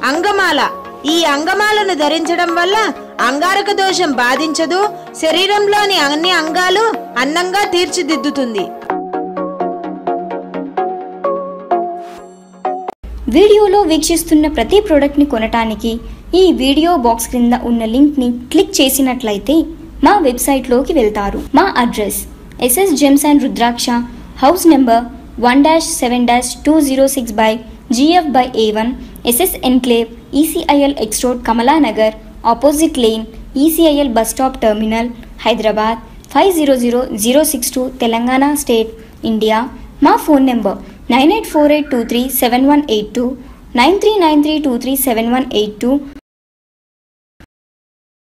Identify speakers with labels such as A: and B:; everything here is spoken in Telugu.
A: అంగమాల ఈ అంగమాలను ధరించడం వల్ల అంగారక దోషం బాధించదు శరీరంలోని అన్ని అంగాలు అందంగా తీర్చిదిద్దుతుంది
B: వీడియోలో వీక్షిస్తున్న ప్రతి ప్రోడక్ట్ని కొనటానికి ఈ వీడియో బాక్స్ క్రింద ఉన్న లింక్ని క్లిక్ చేసినట్లయితే మా వెబ్సైట్లోకి వెళ్తారు మా address S S gems and Rudraksha house number one dash seven dash two zero six by G F by A one S S enclave ECIL X road Kamalanagar opposite lane ECIL bus stop terminal Hyderabad five zero zero zero six two Telangana state India మా phone number nine eight four eight two three seven one eight two nine three nine three two three seven one eight two